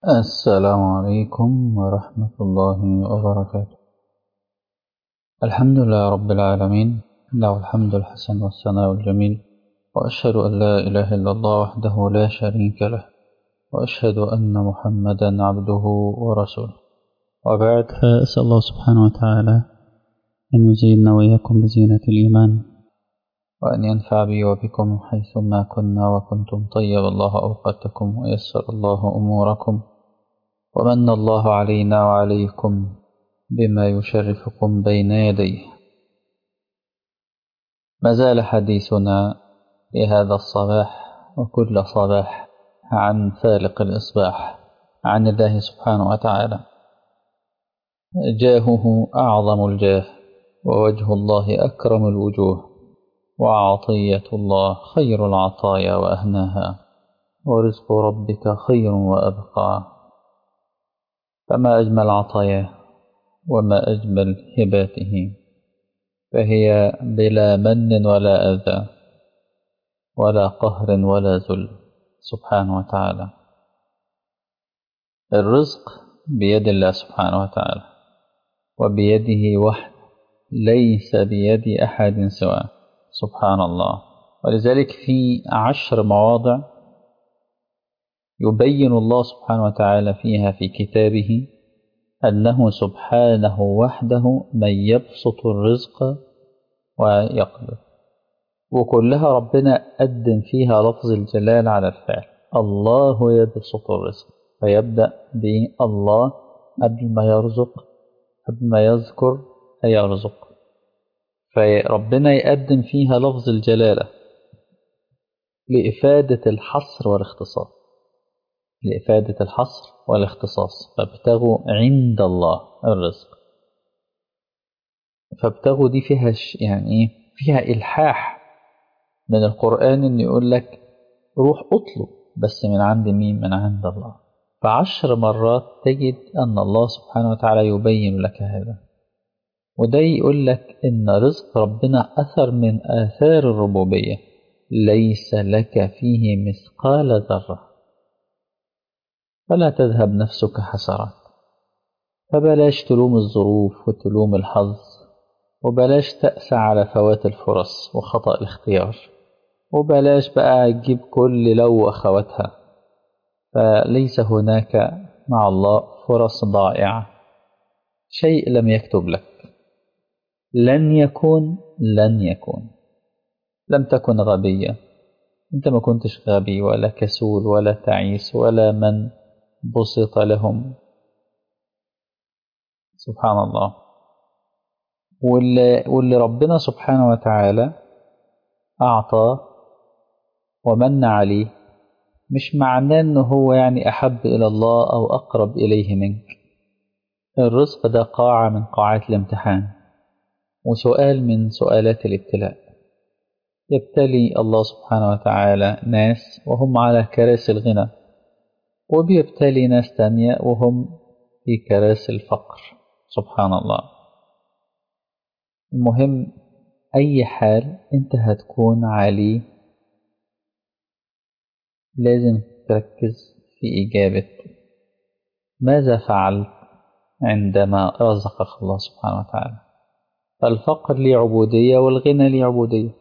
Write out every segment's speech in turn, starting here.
السلام عليكم ورحمة الله وبركاته الحمد لله رب العالمين له الحمد الحسن والثناء الجميل وأشهد أن لا إله إلا الله وحده لا شريك له وأشهد أن محمدا عبده ورسوله وبعد فأسأل الله سبحانه وتعالى أن يزيننا وإياكم بزينة الإيمان وأن ينفع بي وبكم حيثما كنا وكنتم طيب الله أوقاتكم ويسر الله أموركم ومن الله علينا وعليكم بما يشرفكم بين يديه ما زال حديثنا في هذا الصباح وكل صباح عن فالق الإصباح عن الله سبحانه وتعالى جاهه أعظم الجاه ووجه الله أكرم الوجوه وعطية الله خير العطايا وأهناها ورزق ربك خير وأبقى فما أجمل عطاياه وما أجمل هباته فهي بلا من ولا أذى ولا قهر ولا ذل سبحانه وتعالى الرزق بيد الله سبحانه وتعالى وبيده وحده ليس بيد أحد سواه سبحان الله ولذلك في عشر مواضع يبين الله سبحانه وتعالى فيها في كتابه أنه سبحانه وحده من يبسط الرزق ويقدر وكلها ربنا قدم فيها لفظ الجلال على الفعل الله يبسط الرزق فيبدأ بالله قبل ما يرزق قبل ما يذكر يرزق فربنا يقدم فيها لفظ الجلالة لإفادة الحصر والاختصاص لإفادة الحصر والاختصاص فابتغوا عند الله الرزق فابتغوا دي فيها يعني ايه فيها إلحاح من القرآن إن يقول لك روح اطلب بس من عند مين من عند الله فعشر مرات تجد أن الله سبحانه وتعالى يبين لك هذا وده يقول لك إن رزق ربنا أثر من آثار الربوبية ليس لك فيه مثقال ذرة فلا تذهب نفسك حسرات فبلاش تلوم الظروف وتلوم الحظ وبلاش تأسى على فوات الفرص وخطأ الاختيار وبلاش بقى تجيب كل لو أخواتها فليس هناك مع الله فرص ضائعة شيء لم يكتب لك لن يكون لن يكون لم تكن غبيا انت ما كنتش غبي ولا كسول ولا تعيس ولا من بسط لهم سبحان الله واللي, واللي ربنا سبحانه وتعالى أعطى ومن عليه مش معناه انه هو يعني أحب إلى الله أو أقرب إليه منك الرزق ده قاعة من قاعات الامتحان وسؤال من سؤالات الابتلاء يبتلي الله سبحانه وتعالى ناس وهم على كراسي الغنى وبيبتلي ناس تانية وهم في كراسي الفقر سبحان الله المهم أي حال أنت هتكون عليه لازم تركز في إجابة ماذا فعلت عندما رزقك الله سبحانه وتعالى فالفقر ليه عبودية والغنى ليه عبودية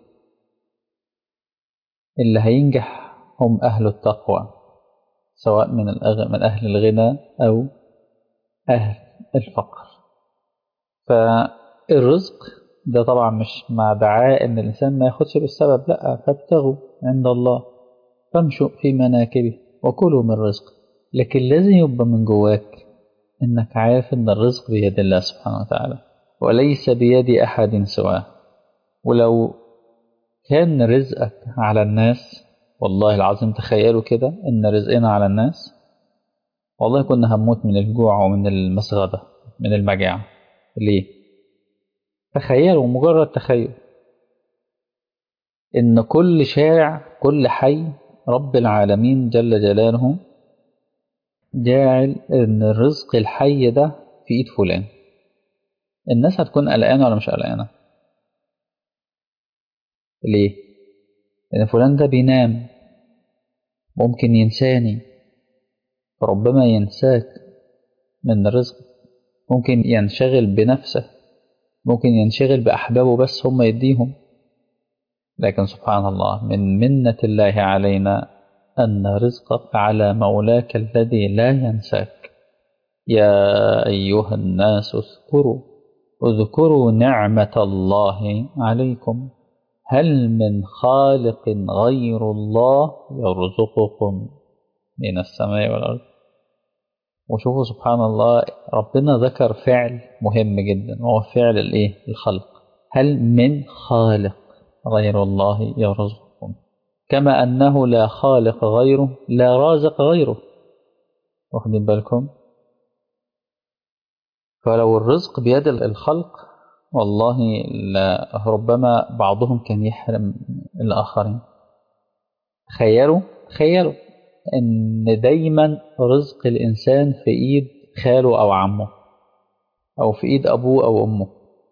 اللي هينجح هم أهل التقوى سواء من من أهل الغنى أو أهل الفقر فالرزق ده طبعا مش مع دعاء إن الإنسان ما ياخدش بالسبب لأ فابتغوا عند الله فامشوا في مناكبه وكلوا من رزق لكن لازم يبقى من جواك إنك عارف إن الرزق بيد الله سبحانه وتعالى وليس بيد أحد سواه ولو كان رزقك على الناس والله العظيم تخيلوا كده إن رزقنا على الناس والله كنا هنموت من الجوع ومن المسغبة من المجاعة ليه؟ تخيلوا مجرد تخيل إن كل شارع كل حي رب العالمين جل جلاله جاعل إن الرزق الحي ده في إيد فلان الناس هتكون قلقانة ولا مش قلقانة؟ ليه؟ لأن فلان ده بينام ممكن ينساني ربما ينساك من رزقك ممكن ينشغل بنفسه ممكن ينشغل بأحبابه بس هم يديهم لكن سبحان الله من منة الله علينا أن رزقك على مولاك الذي لا ينساك يا أيها الناس اذكروا اذكروا نعمة الله عليكم هل من خالق غير الله يرزقكم من السماء والأرض وشوفوا سبحان الله ربنا ذكر فعل مهم جدا وهو فعل الايه الخلق هل من خالق غير الله يرزقكم كما أنه لا خالق غيره لا رازق غيره واخدين بالكم فلو الرزق بيد الخلق والله لا ربما بعضهم كان يحرم الآخرين تخيلوا تخيلوا ان دايما رزق الانسان في ايد خاله او عمه او في ايد ابوه او امه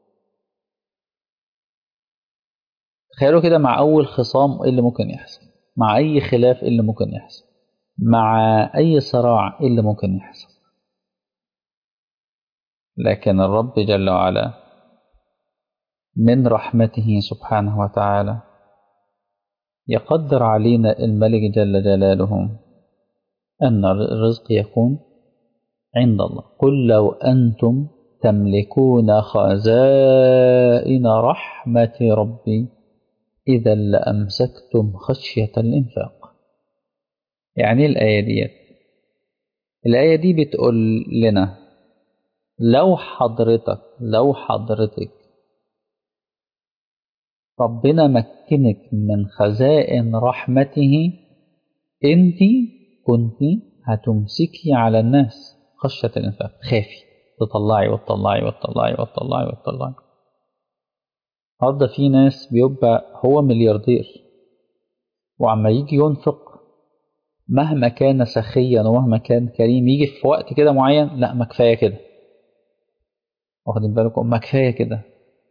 تخيلوا كده مع اول خصام ايه اللي ممكن يحصل مع اي خلاف ايه اللي ممكن يحصل مع اي صراع ايه اللي ممكن يحصل لكن الرب جل وعلا من رحمته سبحانه وتعالى يقدر علينا الملك جل جلاله أن الرزق يكون عند الله قل لو أنتم تملكون خزائن رحمة ربي إذا لأمسكتم خشية الإنفاق يعني الآية دي الآية دي بتقول لنا لو حضرتك لو حضرتك ربنا مكنك من خزائن رحمته انت كنت هتمسكي على الناس خشية الإنفاق خافي تطلعي وتطلعي وتطلعي وتطلعي وتطلعي النهارده في ناس بيبقى هو ملياردير وعما يجي ينفق مهما كان سخيا ومهما كان كريم يجي في وقت كده معين لا ما كفايه كده واخدين بالكم ما كفايه كده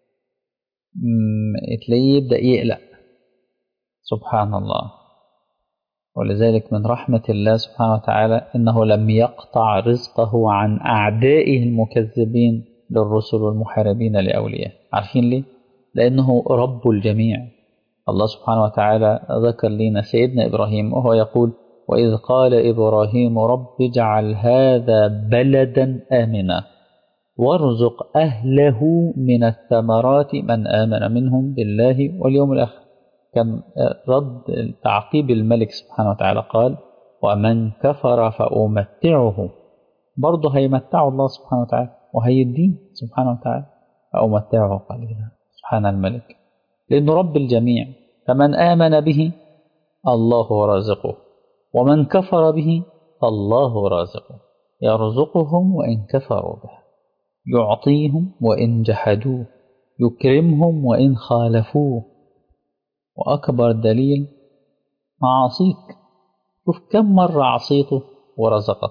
تلاقيه يبدأ يقلق سبحان الله ولذلك من رحمة الله سبحانه وتعالى إنه لم يقطع رزقه عن أعدائه المكذبين للرسل والمحاربين لأولياء عارفين ليه؟ لأنه رب الجميع الله سبحانه وتعالى ذكر لنا سيدنا إبراهيم وهو يقول وإذ قال إبراهيم رب اجعل هذا بلدا آمنا وارزق أهله من الثمرات من آمن منهم بالله واليوم الآخر كان رد تعقيب الملك سبحانه وتعالى قال ومن كفر فأمتعه برضه هيمتعه الله سبحانه وتعالى وهيديه سبحانه وتعالى فأمتعه قليلا سبحان الملك لأنه رب الجميع فمن آمن به الله رازقه ومن كفر به الله رازقه يرزقهم وإن كفروا به يعطيهم وإن جحدوه يكرمهم وإن خالفوه وأكبر دليل معاصيك شوف كم مرة عصيته ورزقك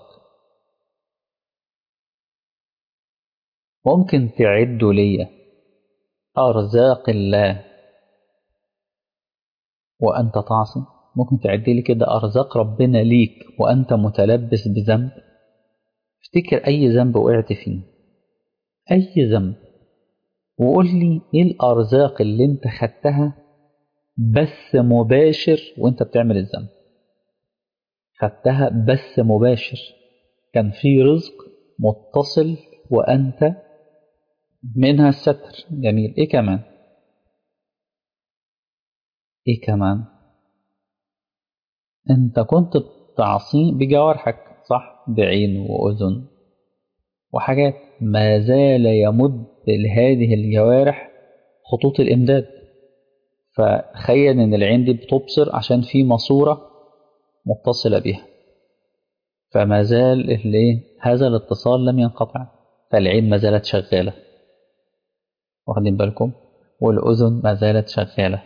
ممكن تعدوا ليا أرزاق الله وأنت تعصي ممكن تعد لي كده أرزاق ربنا ليك وأنت متلبس بذنب افتكر أي ذنب وقعت فيه أي ذنب وقول لي إيه الأرزاق اللي أنت خدتها بس مباشر وأنت بتعمل الذنب خدتها بس مباشر كان في رزق متصل وأنت منها الستر جميل إيه كمان إيه كمان أنت كنت بتعصيه بجوارحك صح بعين وأذن وحاجات ما زال يمد لهذه الجوارح خطوط الإمداد فتخيل إن العين دي بتبصر عشان في ماسورة متصلة بها فما زال هذا الاتصال لم ينقطع فالعين ما زالت شغالة واخدين بالكم والأذن ما زالت شغالة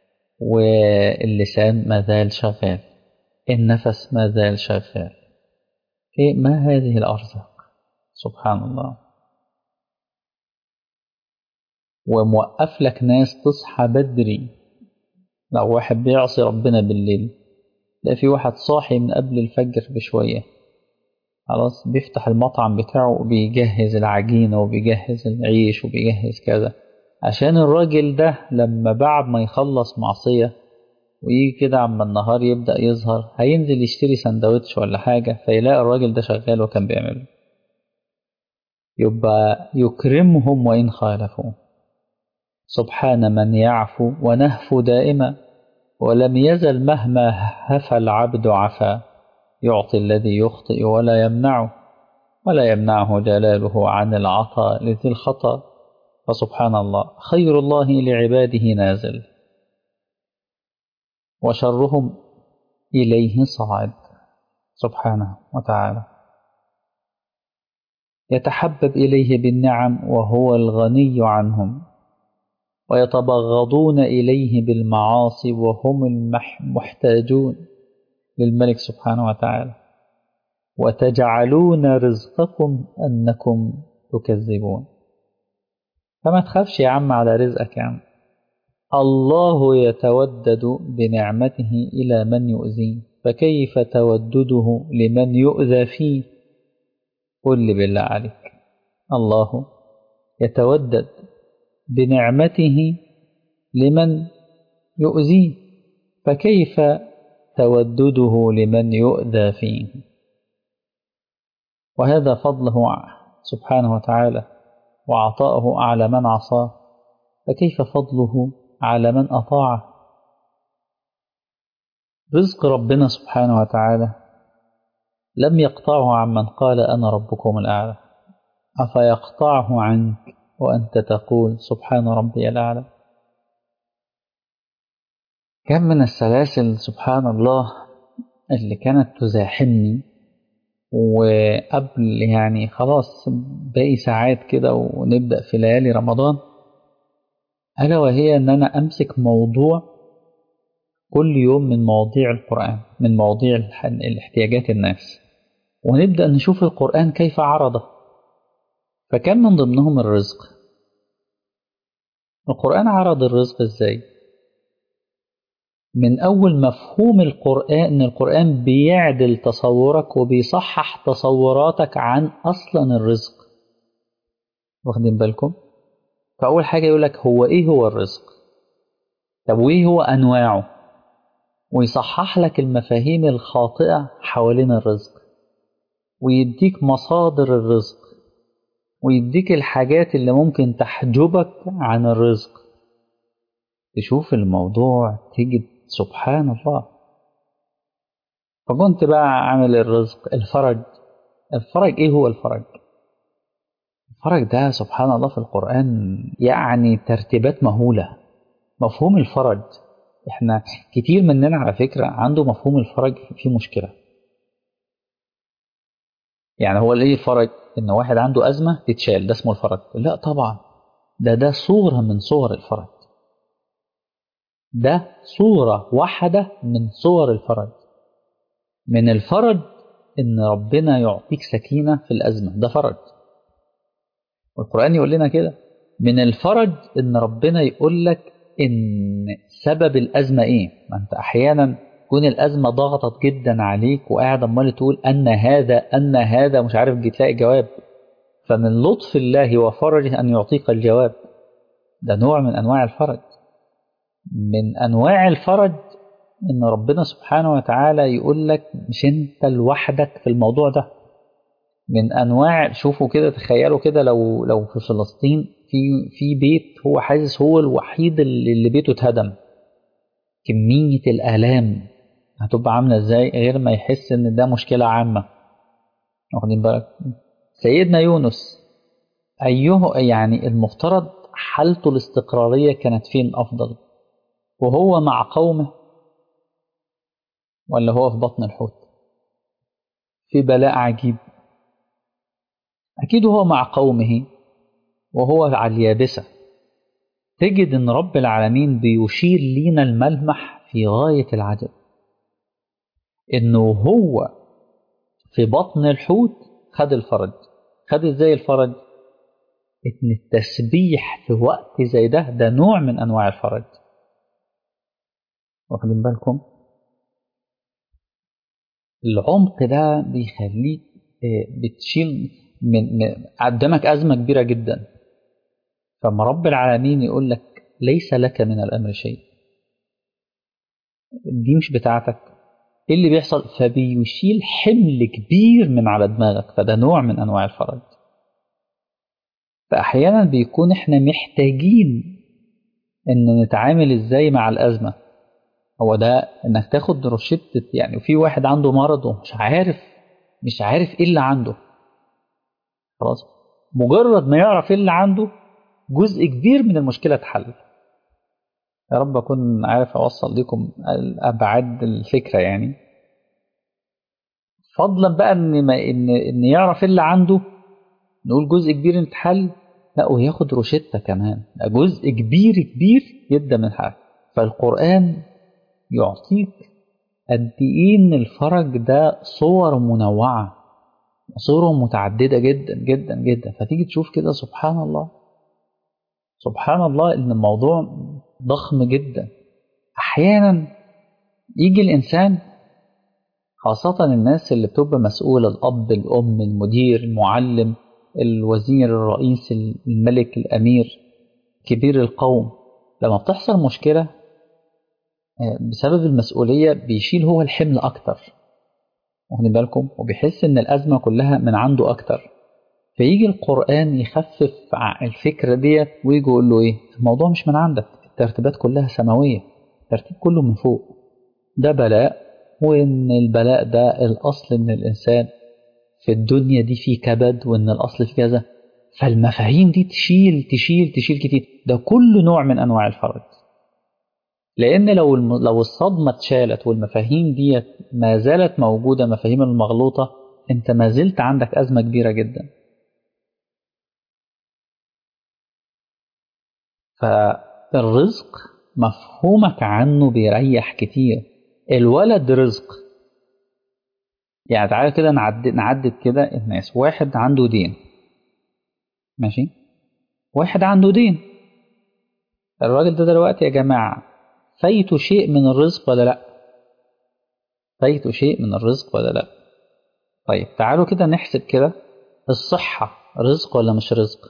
واللسان ما زال شغال النفس ما زال شغال إيه ما هذه الأرزاق سبحان الله وموقف لك ناس تصحى بدري لو واحد بيعصي ربنا بالليل لا في واحد صاحي من قبل الفجر بشوية خلاص بيفتح المطعم بتاعه وبيجهز العجينة وبيجهز العيش وبيجهز كذا عشان الراجل ده لما بعد ما يخلص معصية ويجي كده عما النهار يبدأ يظهر هينزل يشتري سندوتش ولا حاجة فيلاقي الراجل ده شغال وكان بيعمله يبقى يكرمهم وإن خالفوا سبحان من يعفو ونهفو دائما ولم يزل مهما هفى العبد عفا يعطي الذي يخطئ ولا يمنعه ولا يمنعه جلاله عن العطاء لذي الخطأ فسبحان الله خير الله لعباده نازل وشرهم إليه صاعد سبحانه وتعالى يتحبب إليه بالنعم وهو الغني عنهم ويتبغضون إليه بالمعاصي وهم المحتاجون للملك سبحانه وتعالى وتجعلون رزقكم أنكم تكذبون فما تخافش يا عم على رزقك يا عم الله يتودد بنعمته إلى من يؤذيه فكيف تودده لمن يؤذى فيه قل لي بالله عليك الله يتودد بنعمته لمن يؤذيه فكيف تودده لمن يؤذى فيه وهذا فضله سبحانه وتعالى وعطاءه على من عصاه فكيف فضله على من أطاعه رزق ربنا سبحانه وتعالى لم يقطعه عمن قال أنا ربكم الأعلى أفيقطعه عنك وأنت تقول سبحان ربي الأعلى كم من السلاسل سبحان الله اللي كانت تزاحمني وقبل يعني خلاص باقي ساعات كده ونبدأ في ليالي رمضان ألا وهي أن أنا أمسك موضوع كل يوم من مواضيع القرآن من مواضيع الاحتياجات الناس ونبدأ نشوف القرآن كيف عرضه فكان من ضمنهم الرزق القرآن عرض الرزق ازاي من أول مفهوم القرآن إن القرآن بيعدل تصورك وبيصحح تصوراتك عن أصلا الرزق واخدين بالكم فأول حاجة يقول لك هو إيه هو الرزق طب وإيه هو أنواعه ويصحح لك المفاهيم الخاطئة حوالين الرزق ويديك مصادر الرزق ويديك الحاجات اللي ممكن تحجبك عن الرزق تشوف الموضوع تجد سبحان الله فكنت بقى عامل الرزق الفرج الفرج ايه هو الفرج الفرج ده سبحان الله في القرآن يعني ترتيبات مهولة مفهوم الفرج احنا كتير مننا على فكرة عنده مفهوم الفرج فيه مشكلة يعني هو ليه الفرج ان واحد عنده أزمة تتشال ده اسمه الفرج لا طبعا ده ده صورة من صور الفرج ده صورة واحدة من صور الفرج من الفرج ان ربنا يعطيك سكينة في الأزمة ده فرج والقرآن يقول لنا كده من الفرج ان ربنا يقول لك ان سبب الأزمة ايه ما انت احيانا تكون الأزمة ضغطت جدا عليك وقاعد امال تقول أن هذا أن هذا مش عارف تلاقي جواب فمن لطف الله وفرجه أن يعطيك الجواب ده نوع من أنواع الفرج من أنواع الفرج إن ربنا سبحانه وتعالى يقول لك مش أنت لوحدك في الموضوع ده من أنواع شوفوا كده تخيلوا كده لو لو في فلسطين في في بيت هو حاسس هو الوحيد اللي, اللي بيته اتهدم كمية الآلام هتبقى عاملة ازاي غير ما يحس ان ده مشكلة عامة واخدين بالك سيدنا يونس أيه يعني المفترض حالته الاستقرارية كانت فين أفضل وهو مع قومه ولا هو في بطن الحوت في بلاء عجيب أكيد هو مع قومه وهو على اليابسة تجد أن رب العالمين بيشير لينا الملمح في غاية العجب أنه هو في بطن الحوت خد الفرج خد ازاي الفرج ان التسبيح في وقت زي ده ده نوع من انواع الفرج واخدين بالكم العمق ده بيخليك بتشيل من, من قدامك أزمة كبيرة جدا فما رب العالمين يقول لك ليس لك من الأمر شيء دي مش بتاعتك ايه اللي بيحصل فبيشيل حمل كبير من على دماغك فده نوع من انواع الفرج فاحيانا بيكون احنا محتاجين ان نتعامل ازاي مع الازمه هو ده انك تاخد روشتة يعني في واحد عنده مرض ومش عارف مش عارف ايه اللي عنده خلاص مجرد ما يعرف ايه اللي عنده جزء كبير من المشكله اتحل يا رب اكون عارف اوصل لكم ابعاد الفكره يعني فضلا بقى ان ما ان ان يعرف اللي عنده نقول جزء كبير اتحل لا وياخد روشته كمان جزء كبير كبير يبدا من حاجه فالقران يعطيك قد ايه ان الفرج ده صور منوعه صور متعدده جدا جدا جدا فتيجي تشوف كده سبحان الله سبحان الله ان الموضوع ضخم جدا احيانا يجي الانسان خاصة الناس اللي بتبقى مسؤولة الأب الأم المدير المعلم الوزير الرئيس الملك الأمير كبير القوم لما بتحصل مشكلة بسبب المسؤولية بيشيل هو الحمل أكتر واخدين بالكم وبيحس إن الأزمة كلها من عنده أكتر فيجي القرآن يخفف الفكرة ديت ويجي يقول له إيه الموضوع مش من عندك الترتيبات كلها سماوية الترتيب كله من فوق ده بلاء وإن البلاء ده الأصل إن الإنسان في الدنيا دي فيه كبد وإن الأصل في كذا فالمفاهيم دي تشيل تشيل تشيل كتير ده كل نوع من أنواع الفرج لأن لو الم... لو الصدمة اتشالت والمفاهيم ديت ما زالت موجودة مفاهيم المغلوطة أنت ما زلت عندك أزمة كبيرة جدا فالرزق مفهومك عنه بيريح كتير الولد رزق يعني تعالى كده نعدد نعدد كده الناس واحد عنده دين ماشي واحد عنده دين الراجل ده دلوقتي يا جماعة فايته شيء من الرزق ولا لا فايته شيء من الرزق ولا لا طيب تعالوا كده نحسب كده الصحة رزق ولا مش رزق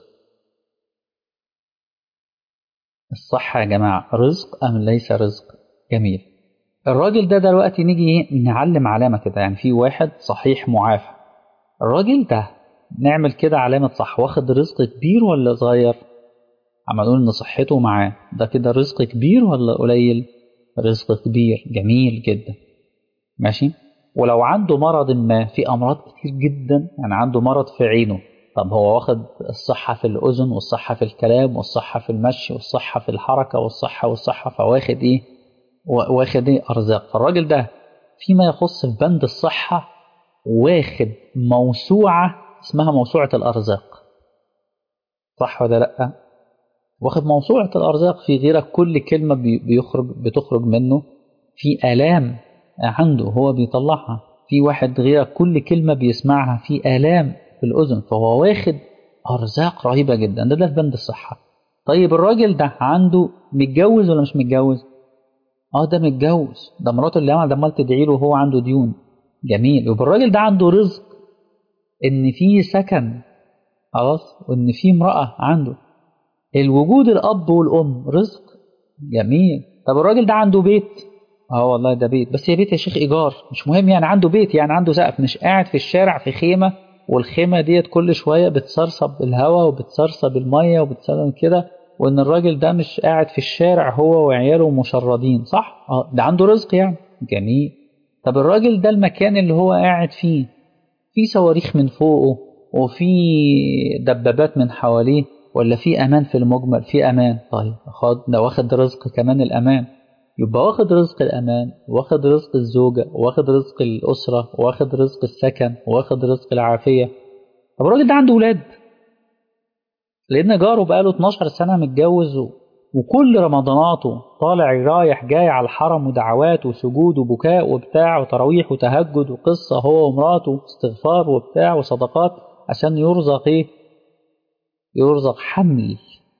الصحة يا جماعة رزق أم ليس رزق جميل الراجل ده دلوقتي نيجي نعلم علامة كده يعني في واحد صحيح معافى الراجل ده نعمل كده علامة صح واخد رزق كبير ولا صغير عم نقول ان صحته معاه ده كده رزق كبير ولا قليل رزق كبير جميل جدا ماشي ولو عنده مرض ما في امراض كتير جدا يعني عنده مرض في عينه طب هو واخد الصحة في الأذن والصحة في الكلام والصحة في المشي والصحة في الحركة والصحة والصحة فواخد إيه واخد إيه أرزاق فالراجل ده فيما يخص في بند الصحة واخد موسوعة اسمها موسوعة الأرزاق صح ولا لأ؟ واخد موسوعة الأرزاق في غيرك كل كلمة بيخرج بتخرج منه في آلام عنده هو بيطلعها في واحد غيرك كل كلمة بيسمعها في آلام في الأذن فهو واخد أرزاق رهيبة جدا ده ده في بند الصحة طيب الراجل ده عنده متجوز ولا مش متجوز؟ اه ده متجوز ده مراته اللي عمل عمال تدعي له وهو عنده ديون جميل يبقى الراجل ده عنده رزق ان في سكن خلاص وان في امرأة عنده الوجود الأب والأم رزق جميل طب الراجل ده عنده بيت اه والله ده بيت بس يا بيت يا شيخ إيجار مش مهم يعني عنده بيت يعني عنده سقف مش قاعد في الشارع في خيمة والخيمة ديت كل شوية بتسرسب الهواء وبتسرسب المية وبتسرسب كده وإن الراجل ده مش قاعد في الشارع هو وعياله مشردين صح؟ اه ده عنده رزق يعني جميل طب الراجل ده المكان اللي هو قاعد فيه في صواريخ من فوقه وفي دبابات من حواليه ولا في امان في المجمل في امان طيب خد ده واخد رزق كمان الامان يبقى واخد رزق الامان واخد رزق الزوجه واخد رزق الاسره واخد رزق السكن واخد رزق العافيه طب الراجل ده عنده ولاد لان جاره بقاله 12 سنه متجوز وكل رمضاناته طالع رايح جاي على الحرم ودعوات وسجود وبكاء وبتاع وتراويح وتهجد وقصه هو ومراته استغفار وبتاع وصدقات عشان يرزق ايه يرزق حمل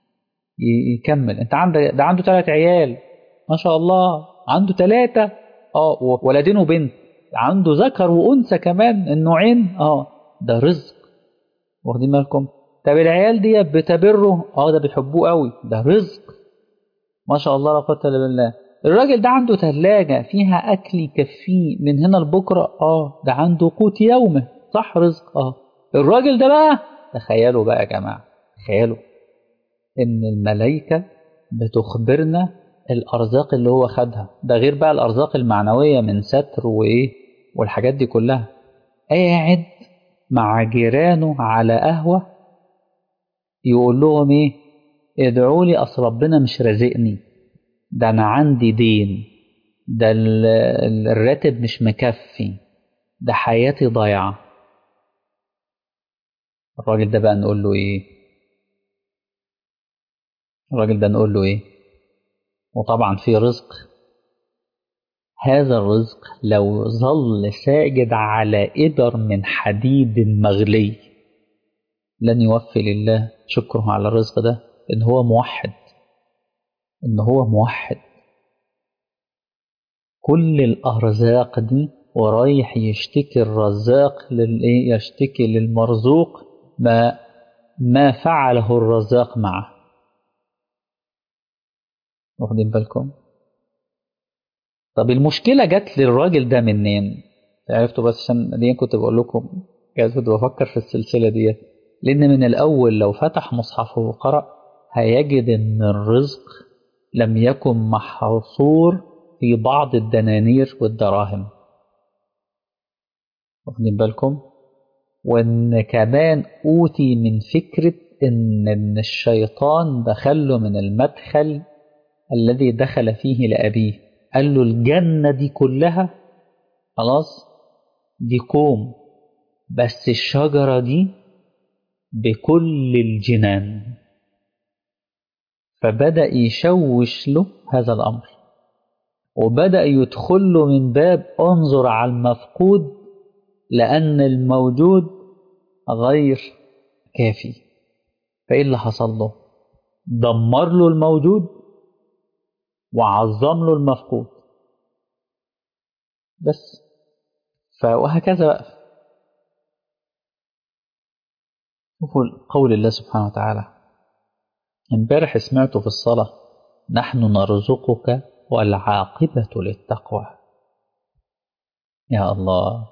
يكمل انت عندك ده عنده ثلاث عيال ما شاء الله عنده ثلاثة اه ولدين وبنت عنده ذكر وانثى كمان النوعين اه ده رزق واخدين بالكم طب العيال دي بتبره اه ده بيحبوه قوي ده رزق ما شاء الله لا قوه الا بالله الراجل ده عنده ثلاجه فيها اكل يكفيه من هنا لبكره اه ده عنده قوت يومه صح رزق اه الراجل ده بقى تخيلوا بقى يا جماعه تخيلوا ان الملائكه بتخبرنا الارزاق اللي هو خدها ده غير بقى الارزاق المعنويه من ستر وايه والحاجات دي كلها قاعد مع جيرانه على قهوه يقول لهم ايه ادعوا لي اصل ربنا مش رازقني ده انا عندي دين ده الراتب مش مكفي ده حياتي ضايعه الراجل ده بقى نقول له ايه الراجل ده نقول له ايه وطبعا في رزق هذا الرزق لو ظل ساجد على إبر من حديد مغلي لن يوفي لله شكره على الرزق ده إن هو موحد إن هو موحد كل الأرزاق دي ورايح يشتكي الرزاق للإيه يشتكي للمرزوق ما ما فعله الرزاق معه واخدين بالكم طب المشكله جت للراجل ده منين عرفتوا بس عشان دي كنت بقول لكم كنت بفكر في السلسله ديت لان من الاول لو فتح مصحفه وقرا هيجد ان الرزق لم يكن محصور في بعض الدنانير والدراهم واخدين بالكم وان كمان اوتي من فكره ان ان الشيطان دخله من المدخل الذي دخل فيه لأبيه قال له الجنة دي كلها خلاص دي كوم بس الشجرة دي بكل الجنان فبدأ يشوش له هذا الأمر وبدأ يدخل له من باب انظر على المفقود لأن الموجود غير كافي فإيه اللي حصل له دمر له الموجود وعظم له المفقود بس فوهكذا بقى شوفوا قول الله سبحانه وتعالى امبارح سمعته في الصلاة نحن نرزقك والعاقبة للتقوى يا الله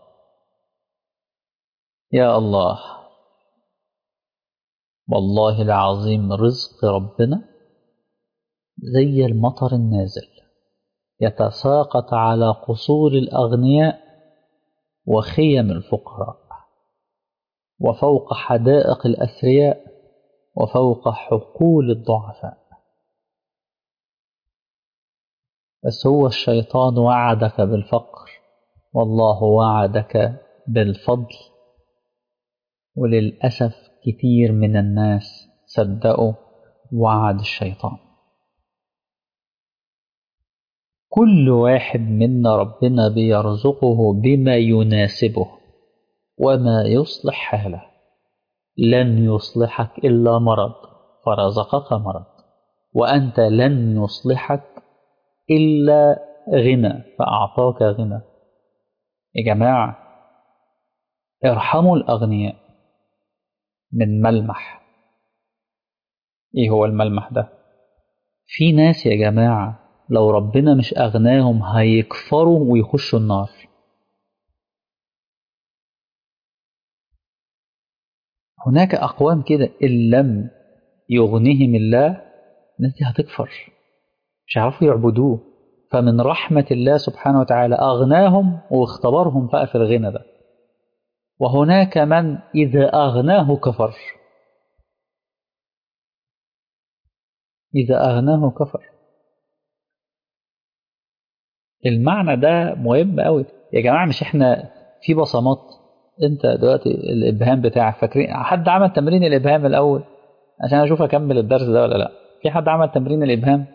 يا الله والله العظيم رزق ربنا زي المطر النازل يتساقط على قصور الأغنياء وخيم الفقراء وفوق حدائق الأثرياء وفوق حقول الضعفاء بس هو الشيطان وعدك بالفقر والله وعدك بالفضل وللأسف كتير من الناس صدقوا وعد الشيطان كل واحد منا ربنا بيرزقه بما يناسبه وما يصلح حاله لن يصلحك إلا مرض فرزقك مرض وأنت لن يصلحك إلا غنى فأعطاك غنى يا جماعة ارحموا الأغنياء من ملمح إيه هو الملمح ده في ناس يا جماعة لو ربنا مش أغناهم هيكفروا ويخشوا النار هناك أقوام كده إن لم يغنهم الله الناس دي هتكفر مش هيعرفوا يعبدوه فمن رحمة الله سبحانه وتعالى أغناهم واختبرهم بقى في الغنى ده وهناك من إذا أغناه كفر إذا أغناه كفر المعنى ده مهم قوي يا جماعة مش احنا في بصمات انت دلوقتي الابهام بتاعك فاكرين حد عمل تمرين الابهام الاول عشان اشوف اكمل الدرس ده ولا لا في حد عمل تمرين الابهام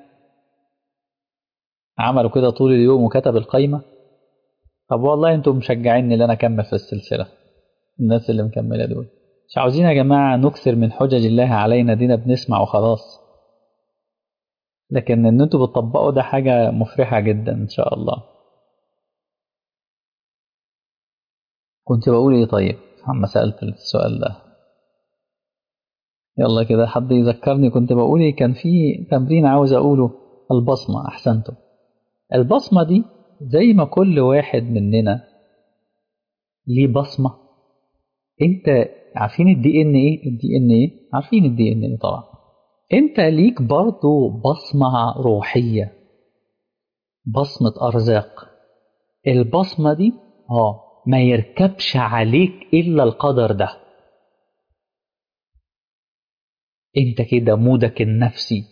عملوا كده طول اليوم وكتب القايمه طب والله انتم مشجعيني ان انا اكمل في السلسله الناس اللي مكمله دول مش عاوزين يا جماعه نكثر من حجج الله علينا دينا بنسمع وخلاص لكن ان انتوا بتطبقوا ده حاجه مفرحه جدا ان شاء الله كنت بقول ايه طيب عما سألت السؤال ده يلا كده حد يذكرني كنت بقول إيه كان في تمرين عاوز أقوله البصمة أحسنتم البصمة دي زي ما كل واحد مننا ليه بصمة انت عارفين الدي ان ايه الدي ان ايه عارفين الدي ان ايه طبعا انت ليك برضو بصمة روحية بصمة ارزاق البصمة دي اه ما يركبش عليك الا القدر ده انت كده مودك النفسي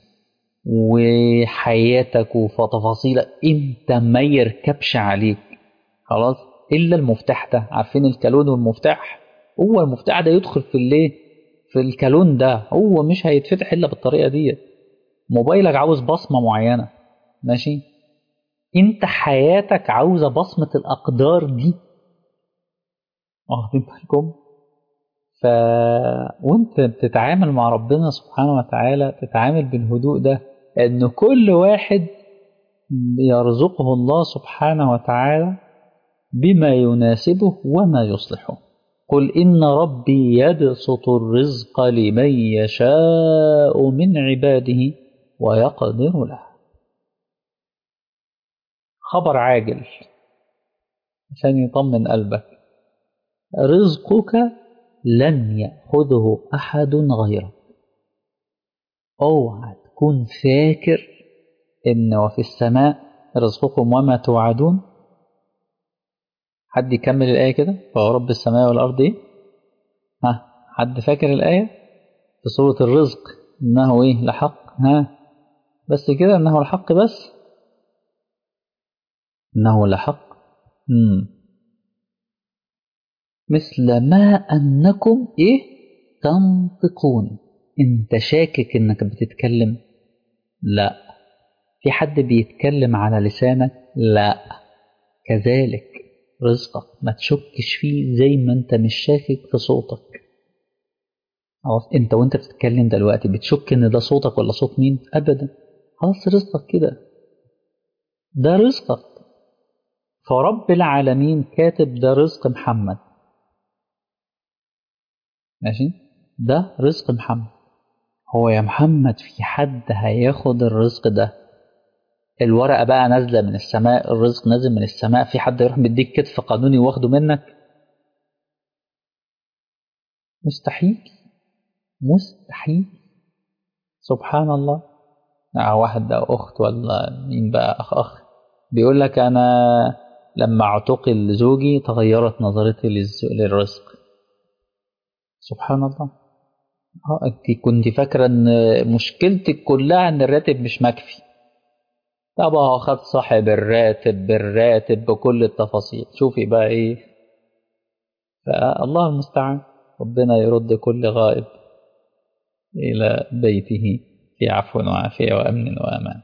وحياتك وتفاصيلك انت ما يركبش عليك خلاص الا المفتاح ده عارفين الكالون والمفتاح هو المفتاح ده يدخل في الايه في الكالون ده هو مش هيتفتح الا بالطريقه دي موبايلك عاوز بصمه معينه ماشي انت حياتك عاوزه بصمه الاقدار دي واخدين بالكم ف وانت بتتعامل مع ربنا سبحانه وتعالى تتعامل بالهدوء ده ان كل واحد يرزقه الله سبحانه وتعالى بما يناسبه وما يصلحه قل إن ربي يبسط الرزق لمن يشاء من عباده ويقدر له خبر عاجل عشان يطمن قلبك رزقك لن يأخذه أحد غيرك اوعى تكون فاكر إن وفي السماء رزقكم وما توعدون حد يكمل الآية كده فهو رب السماء والأرض إيه؟ ها حد فاكر الآية في سورة الرزق إنه إيه لحق ها بس كده إنه الحق بس إنه لحق مم. مثل ما أنكم إيه تنطقون أنت شاكك إنك بتتكلم لا في حد بيتكلم على لسانك لا كذلك رزقك ما تشكش فيه زي ما انت مش شاكك في صوتك خلاص انت وانت بتتكلم دلوقتي بتشك ان ده صوتك ولا صوت مين ابدا خلاص رزقك كده ده رزقك فرب العالمين كاتب ده رزق محمد ماشي ده رزق محمد هو يا محمد في حد هياخد الرزق ده الورقة بقى نازلة من السماء الرزق نازل من السماء في حد يروح مديك كتف قانوني واخده منك مستحيل مستحيل سبحان الله أو واحد أو أخت ولا مين بقى أخ أخ بيقول لك أنا لما اعتقل زوجي تغيرت نظرتي للرزق سبحان الله اه انت كنت فاكرة ان مشكلتك كلها ان الراتب مش مكفي طب هو خد صاحب الراتب بالراتب بكل التفاصيل شوفي بقى ايه فالله المستعان ربنا يرد كل غائب إلى بيته في عفو وعافية وأمن وأمان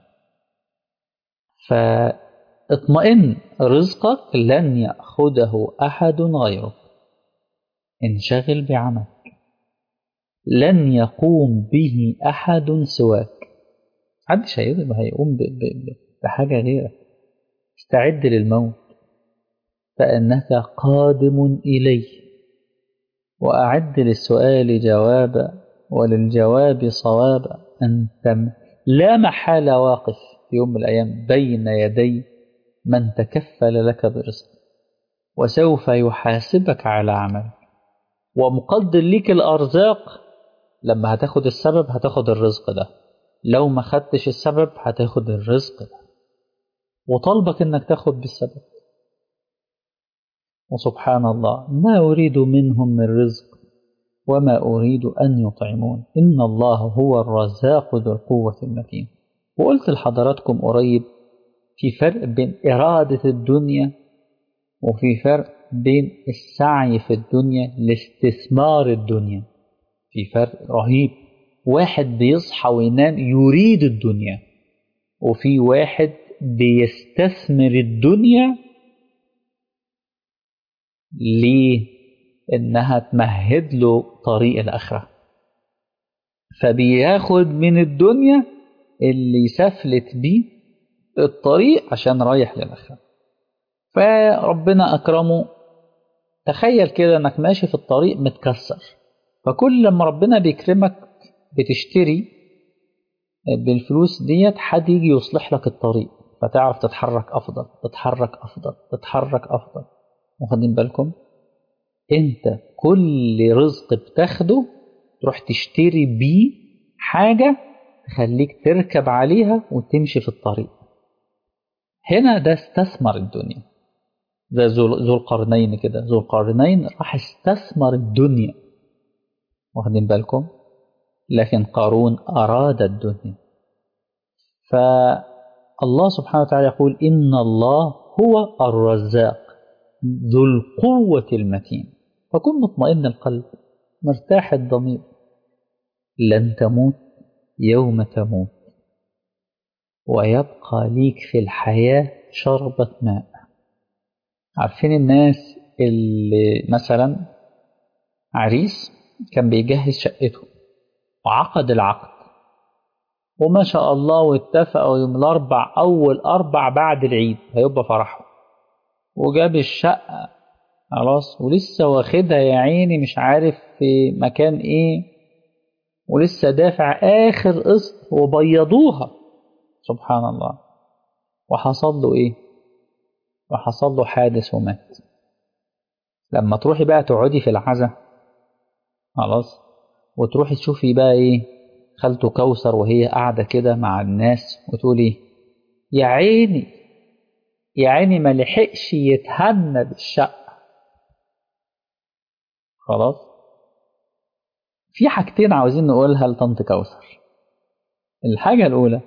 فاطمئن رزقك لن يأخذه أحد غيرك انشغل بعملك لن يقوم به أحد سواك محدش هيقوم بحاجة غيرك استعد للموت فإنك قادم إليه وأعد للسؤال جوابا وللجواب صوابا أنت لا محالة واقف في يوم من الأيام بين يدي من تكفل لك برزق وسوف يحاسبك على عملك ومقدر ليك الأرزاق لما هتاخد السبب هتاخد الرزق ده لو ما خدتش السبب هتاخد الرزق ده وطلبك انك تاخد بالسبب وسبحان الله ما أريد منهم من رزق وما أريد أن يطعمون إن الله هو الرزاق ذو القوة المتين وقلت لحضراتكم قريب في فرق بين إرادة الدنيا وفي فرق بين السعي في الدنيا لاستثمار الدنيا في فرق رهيب واحد بيصحى وينام يريد الدنيا وفي واحد بيستثمر الدنيا ليه انها تمهد له طريق الاخره فبياخد من الدنيا اللي يسفلت بيه الطريق عشان رايح للاخره فربنا اكرمه تخيل كده انك ماشي في الطريق متكسر فكل لما ربنا بيكرمك بتشتري بالفلوس ديت حد يجي يصلح لك الطريق فتعرف تتحرك افضل تتحرك افضل تتحرك افضل واخدين بالكم انت كل رزق بتاخده تروح تشتري بيه حاجة تخليك تركب عليها وتمشي في الطريق هنا ده استثمر الدنيا زي ذو القرنين كده ذو القرنين راح استثمر الدنيا واخدين بالكم لكن قارون أراد الدنيا فالله سبحانه وتعالى يقول إن الله هو الرزاق ذو القوة المتين فكن مطمئن القلب مرتاح الضمير لن تموت يوم تموت ويبقى ليك في الحياة شربة ماء عارفين الناس اللي مثلا عريس كان بيجهز شقته وعقد العقد وما شاء الله واتفقوا يوم الأربع أول أربع بعد العيد هيبقى فرحه وجاب الشقة خلاص ولسه واخدها يا عيني مش عارف في مكان ايه ولسه دافع آخر قسط وبيضوها سبحان الله وحصل له ايه وحصل له حادث ومات لما تروحي بقى تقعدي في العزا خلاص وتروحي تشوفي بقى ايه خالته كوثر وهي قاعدة كده مع الناس وتقولي يا عيني يا عيني ما لحقش يتهنى بالشقة خلاص في حاجتين عاوزين نقولها لطنط كوثر الحاجة الأولى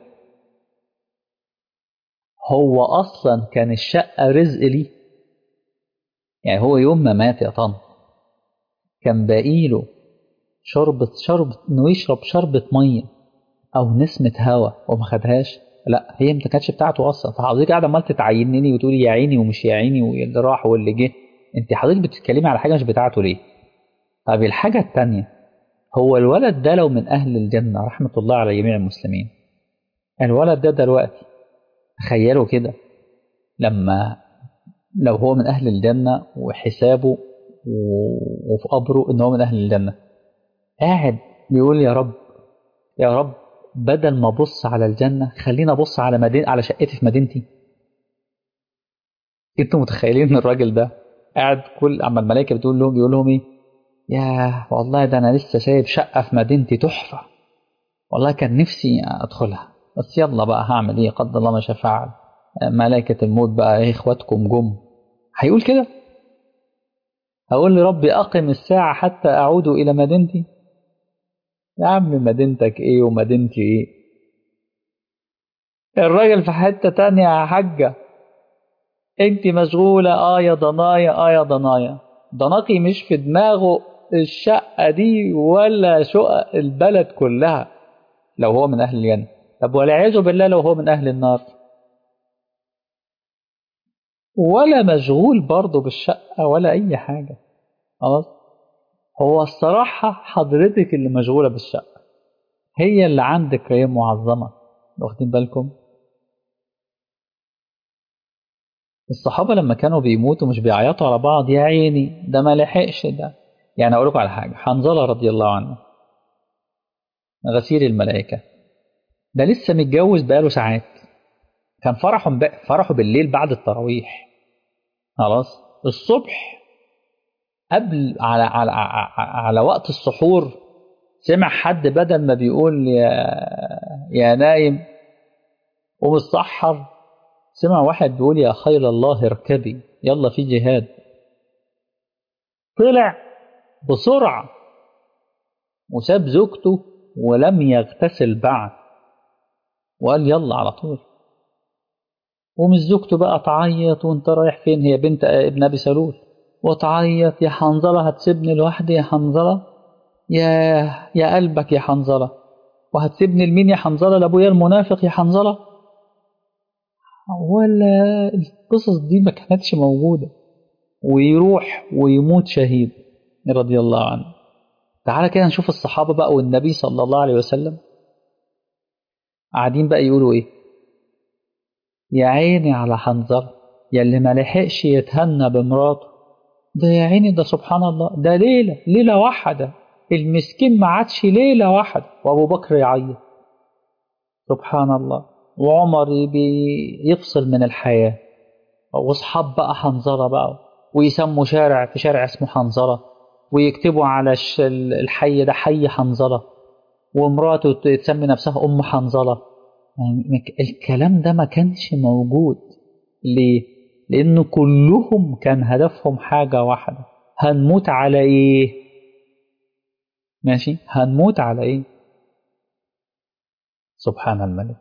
هو أصلا كان الشقة رزق ليه يعني هو يوم ما مات يا طنط كان باقيله شربة شربة إنه يشرب شربة مية أو نسمة هوا وما خدهاش لا هي ما كانتش بتاعته أصلا فحضرتك قاعدة عمال تتعينني وتقولي يا عيني ومش يا عيني واللي راح واللي جه أنت حضرتك بتتكلمي على حاجة مش بتاعته ليه؟ طب الحاجة التانية هو الولد ده لو من أهل الجنة رحمة الله على جميع المسلمين الولد ده دلوقتي تخيلوا كده لما لو هو من أهل الجنة وحسابه وفي قبره إن هو من أهل الجنة قاعد بيقول يا رب يا رب بدل ما ابص على الجنه خلينا ابص على مدين على شقتي في مدينتي انتوا متخيلين ان الراجل ده قاعد كل اما الملائكه بتقول لهم بيقول لهم ايه يا والله ده انا لسه سايب شقه في مدينتي تحفه والله كان نفسي ادخلها بس يلا بقى هعمل ايه قدر الله ما شاء فعل ملائكه الموت بقى ايه اخواتكم جم هيقول كده هقول لربي اقم الساعه حتى اعود الى مدينتي يا عم مدينتك ايه ومدينتي ايه الراجل في حتة تانية يا حاجة انت مشغولة اه يا ضنايا اه يا ضنايا ضناقي مش في دماغه الشقة دي ولا شقق البلد كلها لو هو من أهل الجنة طب والعياذ بالله لو هو من أهل النار ولا مشغول برضه بالشقة ولا أي حاجة خلاص هو الصراحة حضرتك اللي مشغولة بالشقة هي اللي عندك هي معظمة واخدين بالكم الصحابة لما كانوا بيموتوا مش بيعيطوا على بعض يا عيني ده ما لحقش ده يعني أقول لكم على حاجة حنظلة رضي الله عنه غسيل الملائكة ده لسه متجوز بقاله ساعات كان فرحه فرحه بالليل بعد التراويح خلاص الصبح قبل على على على وقت السحور سمع حد بدل ما بيقول يا يا نايم ومتسحر سمع واحد بيقول يا خيل الله اركبي يلا في جهاد طلع بسرعة وساب زوجته ولم يغتسل بعد وقال يلا على طول ومش زوجته بقى تعيط وانت رايح فين هي بنت ابن ابي سلول وتعيط يا حنظلة هتسيبني لوحدي يا حنظلة يا يا قلبك يا حنظلة وهتسيبني لمين يا حنظلة لأبويا المنافق يا حنظلة ولا القصص دي ما كانتش موجودة ويروح ويموت شهيد رضي الله عنه تعالى كده نشوف الصحابة بقى والنبي صلى الله عليه وسلم قاعدين بقى يقولوا ايه يا عيني على حنظلة يا اللي ما لحقش يتهنى بمراته ده يا عيني ده سبحان الله ده ليلة ليلة واحدة المسكين ما عادش ليلة واحدة وأبو بكر يعيط سبحان الله وعمر بيفصل من الحياة واصحاب بقى حنظلة بقى ويسموا شارع في شارع اسمه حنظلة ويكتبوا على الحي ده حي حنظلة ومراته تسمي نفسها أم حنظلة يعني الكلام ده ما كانش موجود ليه؟ لأنه كلهم كان هدفهم حاجة واحدة هنموت على إيه؟ ماشي؟ هنموت على إيه؟ سبحان الملك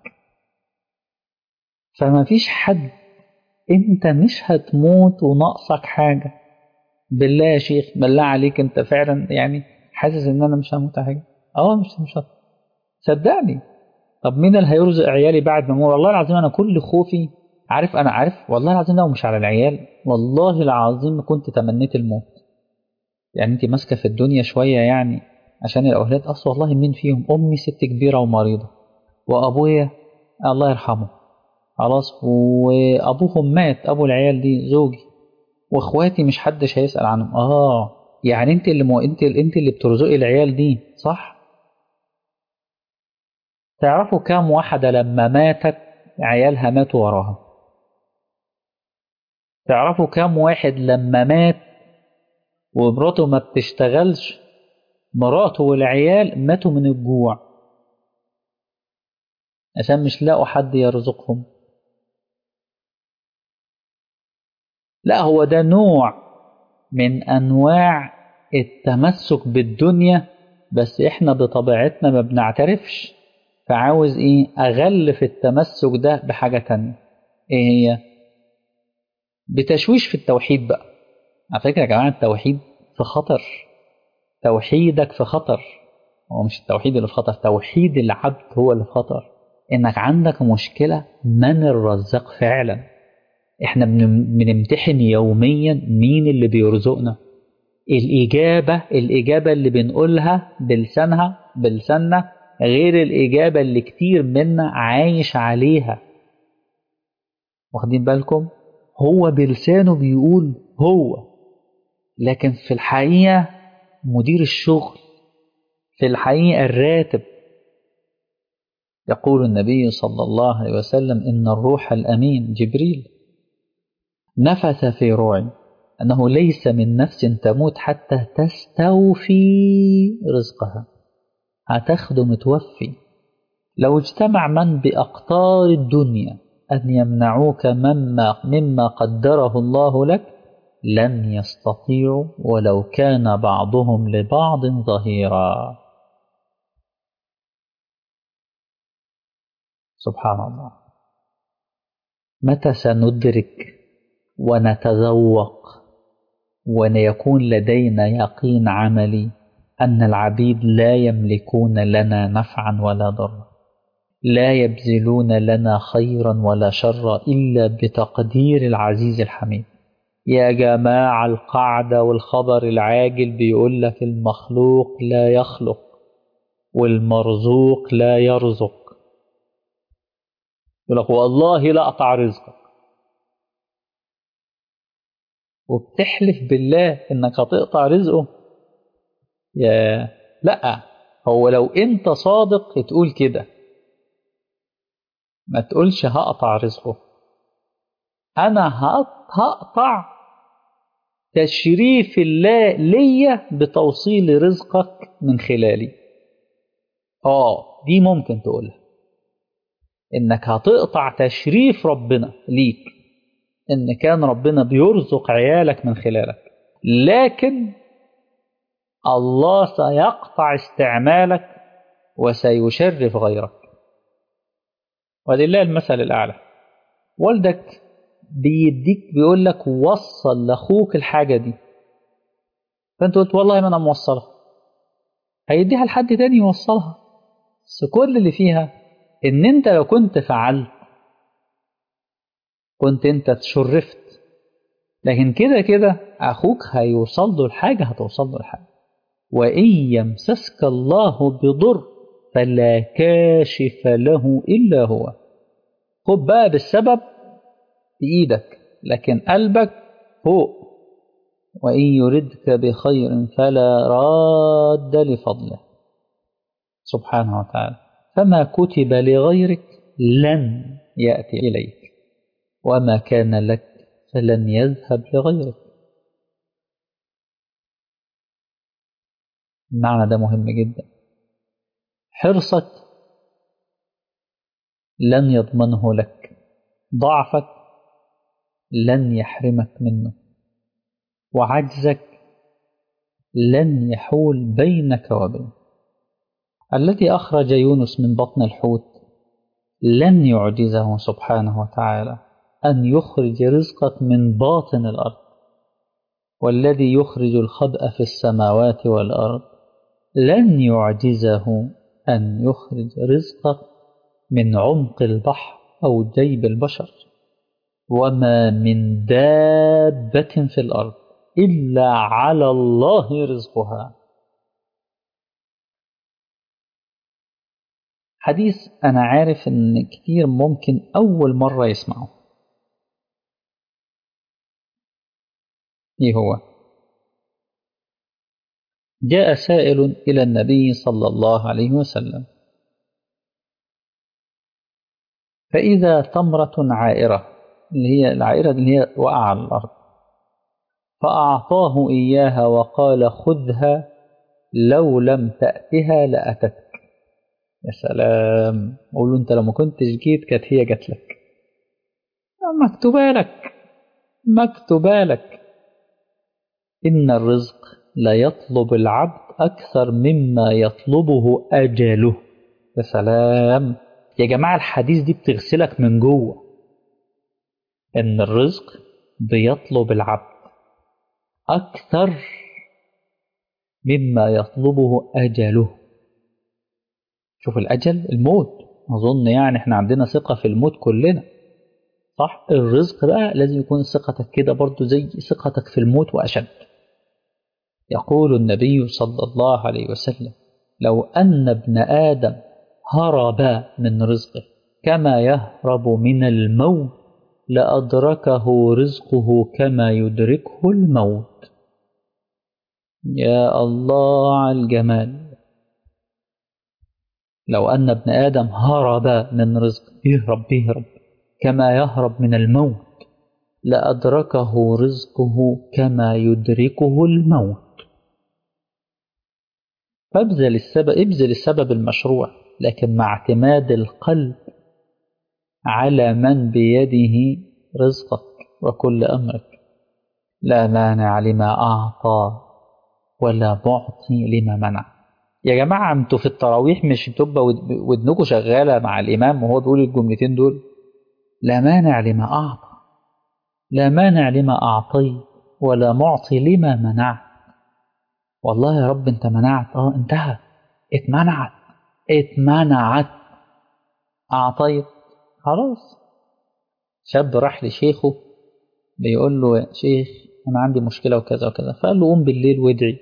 فما فيش حد انت مش هتموت وناقصك حاجة بالله يا شيخ بالله عليك انت فعلا يعني حاسس ان انا مش هموت حاجة اه مش مش هت... صدقني طب مين اللي هيرزق عيالي بعد ما اموت والله العظيم انا كل خوفي عارف انا عارف والله العظيم لو مش على العيال والله العظيم كنت تمنيت الموت يعني انت ماسكه في الدنيا شويه يعني عشان الاولاد اصل والله مين فيهم امي ست كبيره ومريضه وابويا الله يرحمه خلاص وابوهم مات ابو العيال دي زوجي واخواتي مش حدش هيسال عنهم اه يعني انت اللي مو انت انت اللي بترزقي العيال دي صح تعرفوا كام واحده لما ماتت عيالها ماتوا وراها تعرفوا كام واحد لما مات ومراته ما بتشتغلش مراته والعيال ماتوا من الجوع عشان مش لاقوا حد يرزقهم لا هو ده نوع من انواع التمسك بالدنيا بس احنا بطبيعتنا ما بنعترفش فعاوز ايه اغلف التمسك ده بحاجة تانية ايه هي بتشويش في التوحيد بقى على فكرة يا جماعة التوحيد في خطر توحيدك في خطر هو مش التوحيد اللي في خطر توحيد العبد هو اللي في خطر انك عندك مشكلة من الرزاق فعلا احنا بنمتحن يوميا مين اللي بيرزقنا الإجابة الإجابة اللي بنقولها بلسانها بلساننا غير الإجابة اللي كتير منا عايش عليها واخدين بالكم هو بلسانه بيقول هو لكن في الحقيقة مدير الشغل في الحقيقة الراتب يقول النبي صلى الله عليه وسلم إن الروح الأمين جبريل نفث في روعي أنه ليس من نفس تموت حتى تستوفي رزقها هتاخده متوفي لو اجتمع من بأقطار الدنيا أن يمنعوك مما, مما قدره الله لك لن يستطيعوا ولو كان بعضهم لبعض ظهيرا سبحان الله متى سندرك ونتذوق ويكون لدينا يقين عملي أن العبيد لا يملكون لنا نفعا ولا ضرا لا يبذلون لنا خيرا ولا شرا إلا بتقدير العزيز الحميد يا جماعة القاعدة والخبر العاجل بيقول لك المخلوق لا يخلق والمرزوق لا يرزق يقول لك والله لا أقطع رزقك وبتحلف بالله إنك هتقطع رزقه يا لا هو لو أنت صادق تقول كده ما تقولش هقطع رزقه أنا هقطع تشريف الله ليا بتوصيل رزقك من خلالي اه دي ممكن تقولها انك هتقطع تشريف ربنا ليك ان كان ربنا بيرزق عيالك من خلالك لكن الله سيقطع استعمالك وسيشرف غيرك ولله المثل الاعلى والدك بيديك بيقول لك وصل لاخوك الحاجه دي فانت قلت والله ما انا موصلها هيديها لحد تاني يوصلها بس كل اللي فيها ان انت لو كنت فعلت كنت انت تشرفت لكن كده كده اخوك هيوصل له الحاجه هتوصل له الحاجه وان يمسسك الله بضر فلا كاشف له الا هو خد بقى بالسبب بإيدك لكن قلبك فوق وإن يردك بخير فلا راد لفضله سبحانه وتعالى فما كتب لغيرك لن يأتي إليك وما كان لك فلن يذهب لغيرك المعنى ده مهم جدا حرصك لن يضمنه لك ضعفك لن يحرمك منه وعجزك لن يحول بينك وبينه الذي أخرج يونس من بطن الحوت لن يعجزه سبحانه وتعالى أن يخرج رزقك من باطن الأرض والذي يخرج الخبأ في السماوات والأرض لن يعجزه أن يخرج رزقك من عمق البحر أو جيب البشر وما من دابة في الأرض إلا على الله رزقها حديث أنا عارف إن كتير ممكن أول مرة يسمعه إيه هو؟ جاء سائل إلى النبي صلى الله عليه وسلم فإذا تمرة عائرة اللي هي العائرة اللي هي وقع على الأرض فأعطاه إياها وقال خذها لو لم تأتها لأتتك يا سلام أقول له أنت لو ما كنتش جيت كانت هي جات لك مكتوبة لك مكتوبة لك إن الرزق لا يطلب العبد أكثر مما يطلبه أجله يا سلام يا جماعة الحديث دي بتغسلك من جوه إن الرزق بيطلب العبد أكثر مما يطلبه أجله شوف الأجل الموت أظن يعني إحنا عندنا ثقة في الموت كلنا صح الرزق بقى لازم يكون ثقتك كده برضو زي ثقتك في الموت وأشد يقول النبي صلى الله عليه وسلم لو أن ابن آدم هرب من رزقه كما يهرب من الموت لأدركه رزقه كما يدركه الموت يا الله على الجمال لو أن ابن آدم هرب من رزقه يهرب بيهرب كما يهرب من الموت لأدركه رزقه كما يدركه الموت فابذل السبب ابذل السبب المشروع لكن مع اعتماد القلب على من بيده رزقك وكل أمرك لا مانع لما أعطى ولا معطي لما منع يا جماعة انتوا في التراويح مش بتبقى ودنكم شغالة مع الإمام وهو بيقول الجملتين دول لا مانع لما أعطى لا مانع لما أعطيت ولا معطي لما منعت والله يا رب انت منعت اه انتهى اتمنعت اتمنعت أعطيت خلاص شاب راح لشيخه بيقول له يا شيخ أنا عندي مشكلة وكذا وكذا فقال له قوم بالليل وادعي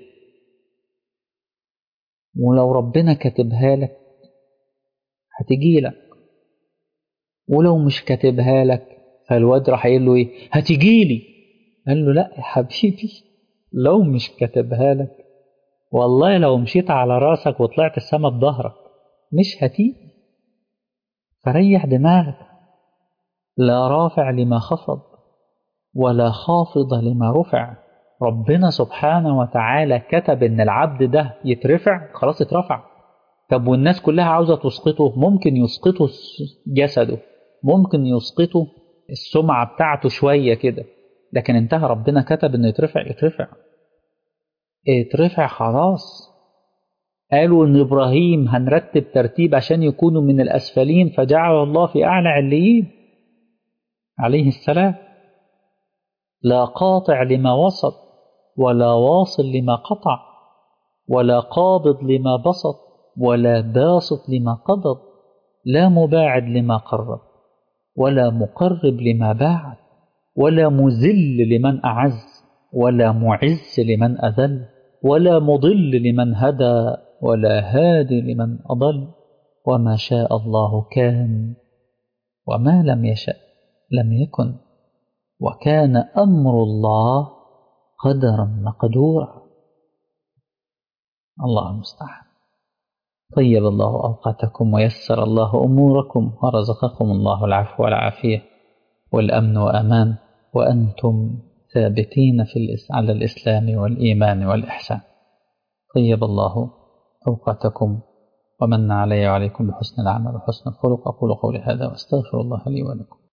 ولو ربنا كاتبها لك هتجي لك ولو مش كاتبها لك فالواد راح قايل له ايه هتجي لي قال له لا يا حبيبي لو مش كاتبها لك والله لو مشيت على راسك وطلعت السما بظهرك مش هتيجي فريح دماغك لا رافع لما خفض ولا خافض لما رفع ربنا سبحانه وتعالى كتب ان العبد ده يترفع خلاص اترفع طب والناس كلها عاوزة تسقطه ممكن يسقطوا جسده ممكن يسقطوا السمعة بتاعته شوية كده لكن انتهى ربنا كتب انه يترفع يترفع اترفع خلاص قالوا ان ابراهيم هنرتب ترتيب عشان يكونوا من الاسفلين فجعل الله في اعلى عليين عليه السلام لا قاطع لما وصل ولا واصل لما قطع ولا قابض لما بسط ولا باسط لما قبض لا مباعد لما قرب ولا مقرب لما باعد ولا مذل لمن أعز ولا معز لمن أذل ولا مضل لمن هدى ولا هادي لمن أضل وما شاء الله كان وما لم يشأ لم يكن وكان أمر الله قدرا مقدورا الله المستعان طيب الله أوقاتكم ويسر الله أموركم ورزقكم الله العفو والعافية والأمن وأمان وأنتم ثابتين في على الإسلام والإيمان والإحسان طيب الله أوقاتكم ومن علي وعليكم بحسن العمل وحسن الخلق أقول قولي هذا وأستغفر الله لي ولكم